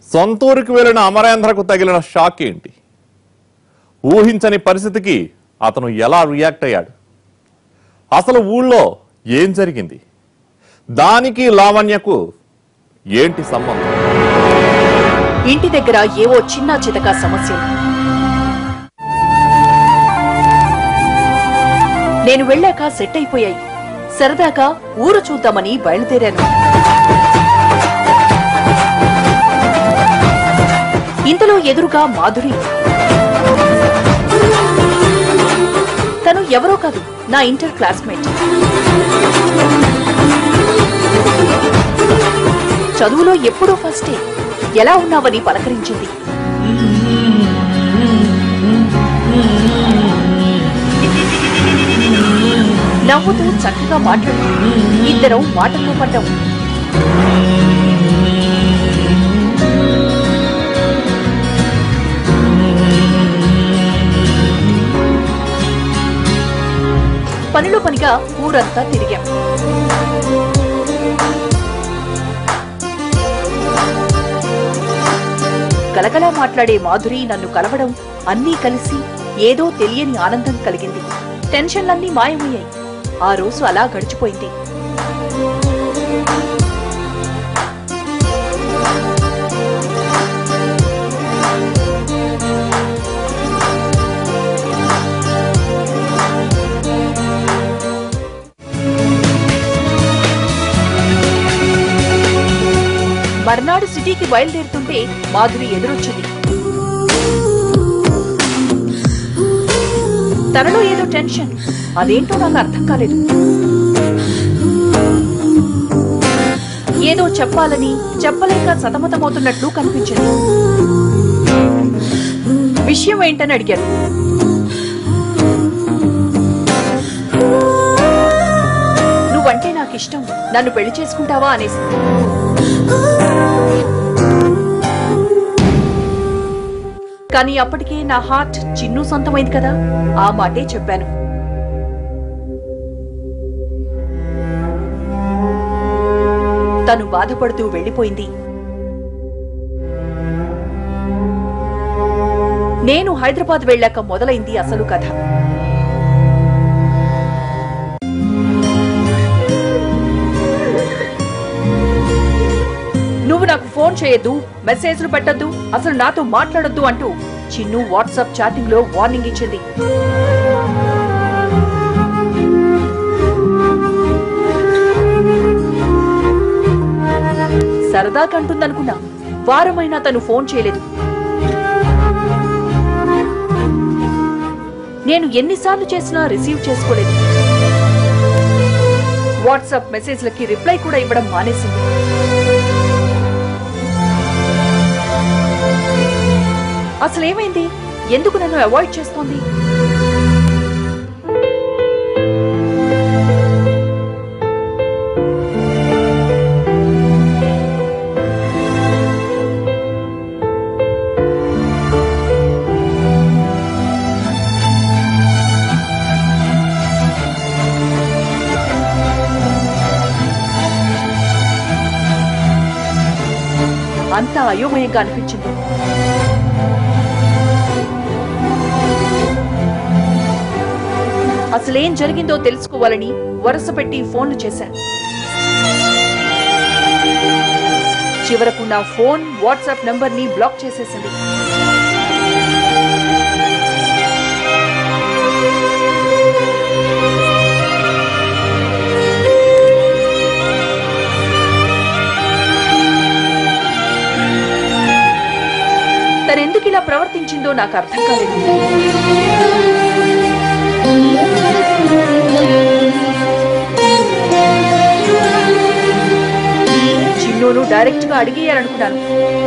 సొంతూరుకు వెళ్లిన అమరేంద్రకు తగిలిన షాక్ ఏంటి ఊహించని పరిస్థితికి అతను ఎలా రియాక్ట్ అయ్యాడు అసలు ఊళ్ళో ఏం జరిగింది దానికి లావణ్యకు ఏంటి సంబంధం ఇంటి దగ్గర ఏవో చిన్న చితక సమస్యలు నేను వెళ్ళాక సెట్ అయిపోయాయి సరదాగా ఊరు చూద్దామని బయలుదేరాను ఇంతలో ఎదురుగా మాధురి తను ఎవరో కాదు నా ఇంటర్ క్లాస్మేట్ చదువులో ఎప్పుడూ ఫస్టే ఎలా ఉన్నావని పలకరించింది నవ్వుతూ చక్కగా మాట్లాడు ఇద్దరం మాటల్లో పడ్డాం పనిలో పనిగా ఊరంతా తిరిగాం గలగలా మాట్లాడే మాధురి నన్ను కలవడం అన్నీ కలిసి ఏదో తెలియని ఆనందం కలిగింది టెన్షన్లన్నీ మాయమయ్యాయి ఆ రోజు అలా గడిచిపోయింది మర్నాడు సిటీకి బయలుదేరుతుంటే మాధురి ఎదురొచ్చింది తనలో ఏదో టెన్షన్ అదేంటో నాకు అర్థం కాలేదు ఏదో చెప్పాలని చెప్పలేక సతమతమవుతున్నట్లు కనిపించింది విషయం ఏంటని అడిగాను నువ్వంటే నాకు ఇష్టం నన్ను పెళ్లి చేసుకుంటావా అనేసి కానీ అప్పటికే నా హార్ట్ చిన్ను సొంతమైంది కదా ఆ మాటే చెప్పాను తను బాధపడుతూ వెళ్ళిపోయింది నేను హైదరాబాద్ వెళ్ళాక మొదలైంది అసలు కథ నువ్వు నాకు ఫోన్ చేయొద్దు మెసేజ్లు పెట్టొద్దు అసలు నాతో మాట్లాడొద్దు అంటూ చిన్ను వాట్సాప్ చాటింగ్ లో వార్నింగ్ ఇచ్చింది సరదా కంటుందనుకున్నా వారమైనా తను ఫోన్ చేయలేదు నేను ఎన్నిసార్లు చేసినా రిసీవ్ చేసుకోలేదు వాట్సాప్ మెసేజ్లకి రిప్లై కూడా ఇవ్వడం మానేసింది అసలేమైంది ఎందుకు నన్ను అవాయిడ్ చేస్తోంది అంతా అయోమయంగా అనిపించింది అసలేం జరిగిందో తెలుసుకోవాలని వరుస పెట్టి ఫోన్లు చేశాను చివరకు నా ఫోన్ వాట్సాప్ నంబర్ ని బ్లాక్ చేసేసింది తనెందుకు ఇలా ప్రవర్తించిందో నాకు అర్థం కాలేదు చిన్నోను డైరెక్ట్ గా అడిగేయాలనుకున్నాను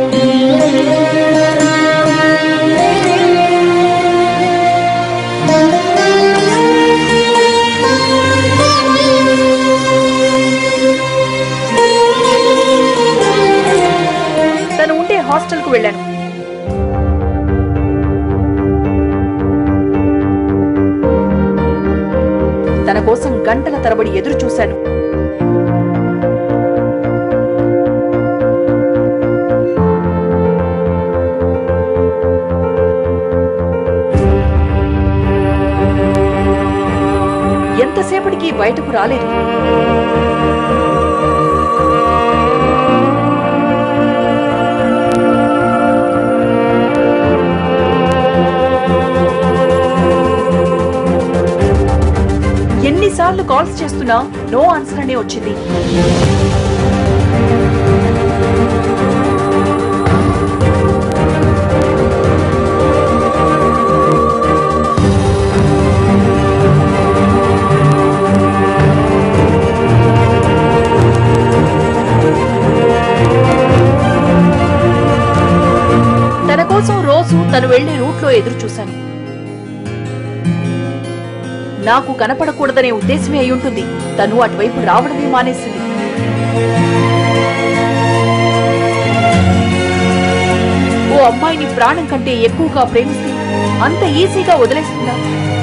తను ఉండే హాస్టల్ కు వెళ్ళాను తన కోసం గంటల తరబడి ఎదురు చూశాను ఎంతసేపటికి బయటకు రాలేదు ఎన్నిసార్లు కాల్స్ చేస్తున్నా నో ఆన్సర్ అనే వచ్చింది తన కోసం రోజు తను వెళ్లే రూట్లో ఎదురు చూశాను నాకు కనపడకూడదనే ఉద్దేశమే అయి ఉంటుంది తను అటువైపు రావడమే మానేసింది ఓ అమ్మాయిని ప్రాణం కంటే ఎక్కువగా ప్రేమిస్తే అంత ఈజీగా వదిలేస్తుందా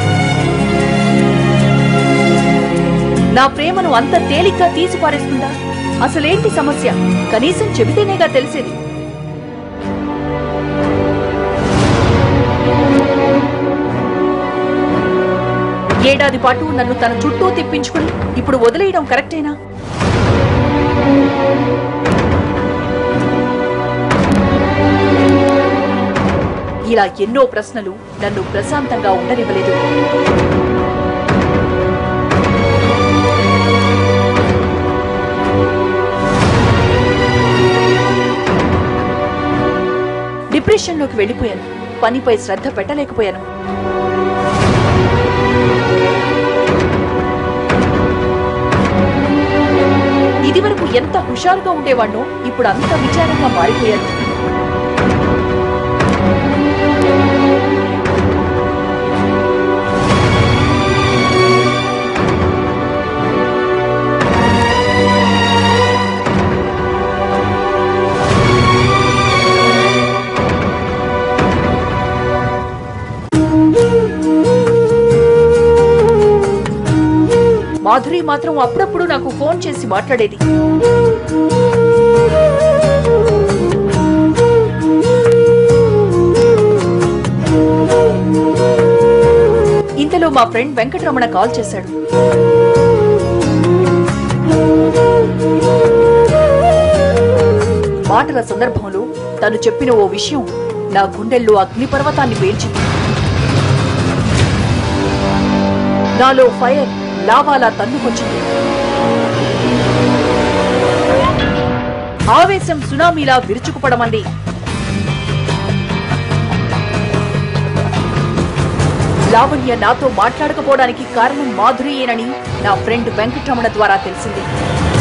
నా ప్రేమను అంత తేలిగ్గా తీసిపారేస్తుందా అసలేంటి సమస్య కనీసం చెబితేనేగా తెలిసేది ఏడాది పాటు నన్ను తన చుట్టూ తిప్పించుకుని ఇప్పుడు వదిలేయడం కరెక్టేనా ఇలా ఎన్నో ప్రశ్నలు నన్ను ప్రశాంతంగా ఉండనివ్వలేదు డిప్రెషన్లోకి వెళ్ళిపోయాను పనిపై శ్రద్ధ పెట్టలేకపోయాను ఇదివరకు ఎంత హుషారుగా ఉండేవాణ్ణో ఇప్పుడు అంత విచారంగా మారిపోయాను మాధురి మాత్రం అప్పుడప్పుడు నాకు ఫోన్ చేసి మాట్లాడేది ఇంతలో మా ఫ్రెండ్ వెంకటరమణ కాల్ చేశాడు మాటల సందర్భంలో తను చెప్పిన ఓ విషయం నా గుండెల్లో అగ్నిపర్వతాన్ని పేల్చింది నాలో ఫైర్ లావాలా తన్నుకొచ్చింది ఆవేశం సునామీలా విరుచుకుపడమంది లావణ్య నాతో మాట్లాడకపోవడానికి కారణం మాధురియేనని నా ఫ్రెండ్ వెంకటరమణ ద్వారా తెలిసింది